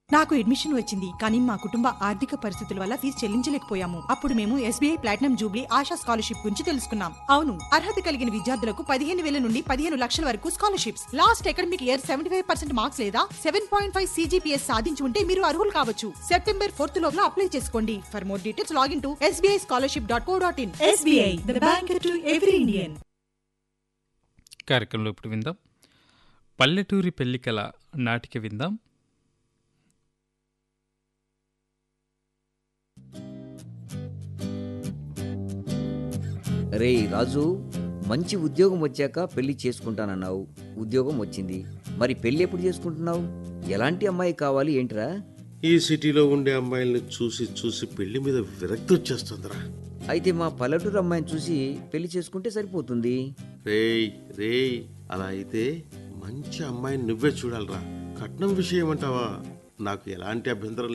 నాకు అడ్మిషన్ వచ్చింది కానీ మా కుటుంబ ఆర్థిక పరిస్థితుల వల్ల ఫీజు చెల్లించలేకపోయాము అప్పుడు మేము SBI platinum jubilee Asha scholarship గురించి తెలుసుకున్నాం అవును అర్హత కలిగిన విద్యార్థులకు పదిహేను వేల నుండి పదిహేను లక్షల వరకు scholarships last academic year seventy five percent marks లేదా సెవెన్ పాయింట్ ఫైవ్ సీజీపీఎస్ సాధించి ఉంటే మీరు అర్హులు కావచ్చు సెప్టెంబర్ ఫోర్త్ లోపల అప్లై చేసుకోండి for more details login to SBI scholarship dot co dot in SBI the bank to every Indian కార్యక్రమంలో ఇప్పుడు విందాం పల్లెటూరి పెళ్లికల నాటిక విందాం రే రాజు మంచి ఉద్యోగం వచ్చాక పెళ్లి చేసుకుంటానన్నావు ఉద్యోగం వచ్చింది మరి పెళ్లి ఎప్పుడు చేసుకుంటున్నావు ఎలాంటి అమ్మాయి కావాలి ఏంట్రా ఈ సిటీలో ఉండే అమ్మాయిల్ని చూసి చూసి పెళ్లి మీద విరక్తి వచ్చేస్తుందిరా అయితే మా పల్లెటూరు అమ్మాయిని చూసి పెళ్లి చేసుకుంటే సరిపోతుంది రేయ్ రేయ్ అలా అయితే మంచి అమ్మాయిని నువ్వే చూడాలిరా కట్నం విషయం అంటావా నాకు ఎలాంటి అభ్యంతరం